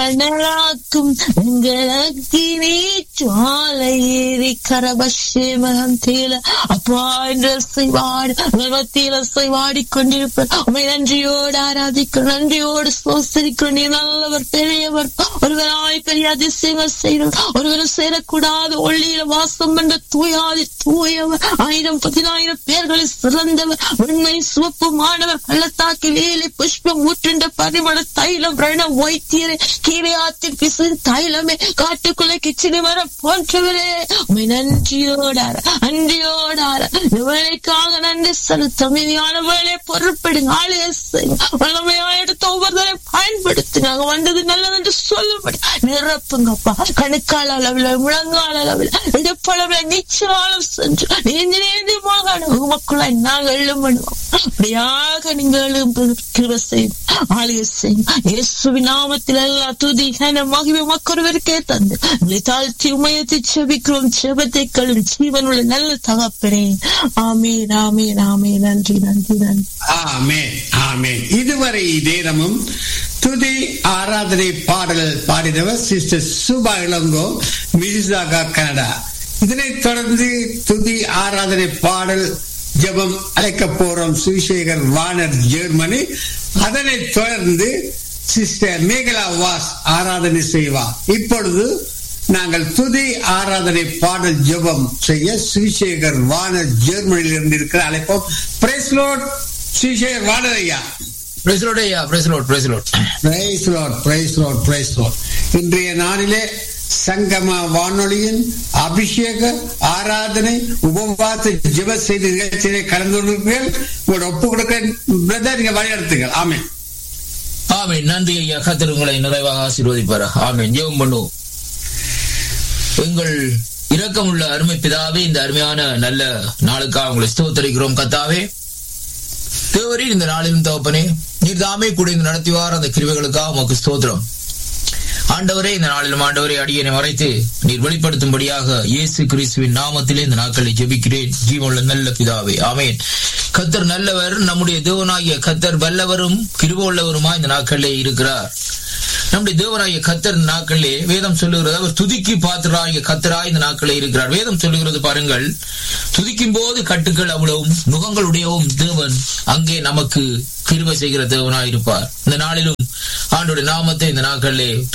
அனலாக்கும் எங்களுக்கு நீ ஜுவாலை ஏறி கரபஷேமகம் தேல அப்பா என்று செய்வாடு மத்தியில செய்வாடி கொண்டிருப்பார் உண்மை நன்றியோடு ஆராதிக்கிறோம் நன்றியோடு சோசரிக்கிறோம் நீ நல்லவர் பெரியவர் ஒருவராய் பெரிய அதிசயங்கள் செய்கிறோம் ஒருவரும் சேரக்கூடாத ஒளியில வாசம் என்ற தூயாதி தூயவர் ஆயிரம் பதினாயிரம் பேர்களில் சிறந்தவர் உண்மை சிவப்புமானவர் பள்ளத்தாக்கில் ஏழை புஷ்பம் ஊற்றுண்ட பரிமள தைலம் ரண வைத்தியரே கீழையாத்தின் பிசு தைலமே காட்டுக்குள்ளே கிச்சினி வர போன்றவரே உண்மை நன்றியோடார நன்றியோடார இவளைக்காக நன்றி செலுத்த மீதியான வேலை பொருட்படுங்க ஆலய வல்லமையா எடுத்து ஒவ்வொருத்தரை பயன்படுத்தி நாங்க வந்தது நல்லது என்று சொல்லும்படி நிரப்புங்கப்பா கணுக்கால் அளவில் முழங்கால் அளவில் இடுப்பளவில் நிச்சயம் சென்று நீந்தி நீந்தி மாகாண உமக்குள்ளாய் நாங்கள் எழும்பணுவோம் அப்படியாக நீங்கள் எழும்பு செய்யும் ஆலய செய்யும் இயேசுவின் நாமத்தில் எல்லா துதி கன மகிமை மக்கொருவருக்கே தந்து உங்களை தாழ்த்தி உமையத்தை செபிக்கிறோம் செபத்தை கழும் ஜீவனுள்ள நல்ல தகப்பனே ஆமீன் ஆமீன் ஆமீன் நன்றி நன்றி நன்றி ஆமேன் ஆமேன் இதுவரை நேரமும் துதி ஆராதனை பாடல் பாடினவர் sister Subha Ilango Mississauga Canada இதனைத் தொடர்ந்து துதி ஆராதனை பாடல் ஜெபம் அழைக்க போறோம் சுவிசேகர் வானர் ஜெர்மனி அதனைத் தொடர்ந்து சிஸ்டர் மேகலா வாஸ் ஆராதனை செய்வார் இப்பொழுது நாங்கள் துதி ஆராதனை பாடல் ஜெபம் செய்ய சுவிசேகர் வானர் ஜெர்மனியில் இருந்து இருக்கிற அழைப்போம் பிரைஸ்லோட் சுவிசேகர் வானர் ஐயா பிரைஸ்லோட் ஐயா praise lord praise lord praise lord praise lord praise lord இன்றைய நாளிலே சங்கம வானொலியின் அபிஷேக ஆராதனை உபவாச ஜெப செய்தி நிகழ்ச்சியிலே கலந்து கொள்கிறீர்கள் உங்களோட ஒப்பு கொடுக்க பிரதர் நீங்க வழிநடத்துங்கள் ஆமே ஆமீன் நன்றி ஐயா கத்தர் உங்களை நிறைவாக ஆசீர்வதிப்பாரா ஆமீன் ஜெபம் பண்ணுவோம் எங்கள் இரக்கமுள்ள அருமை பிதாவே இந்த அருமையான நல்ல நாளுக்காக உங்களை ஸ்தோத்தரிக்கிறோம் கத்தாவே தேவரீர் இந்த நாளிலும் தகப்பனே நீர் தாமே கூட இந்த நடத்திவார் அந்த கிருவைகளுக்காக உமக்கு ஸ்தோத்திரம் ஆண்டவரே இந்த நாளிலும் ஆண்டவரே அடியனை மறைத்து நீர் வெளிப்படுத்தும்படியாக இயேசு கிறிஸ்துவின் நாமத்திலே இந்த நாட்களை ஜெபிக்கிறேன் ஜீவனுள்ள நல்ல பிதாவே ஆமேன் கத்தர் நல்லவர் நம்முடைய தேவனாகிய கத்தர் வல்லவரும் கிருபவுள்ளவருமா இந்த நாட்களிலே இருக்கிறார் நம்முடைய தேவனாகிய கத்தர் இந்த நாட்களிலே வேதம் சொல்லுகிறது அவர் துதிக்கு பாத்திராகிய கத்தராய் இந்த நாட்களே இருக்கிறார் வேதம் சொல்லுகிறது பாருங்கள் துதிக்கும் போது கட்டுக்கள் அவ்வளவும் நுகங்களுடையவும் தேவன் அங்கே நமக்கு கிருபை செய்கிற தேவனாய் இருப்பார் இந்த நாளிலும் ஆண்டோட நாமத்தை இந்த நாட்களிலே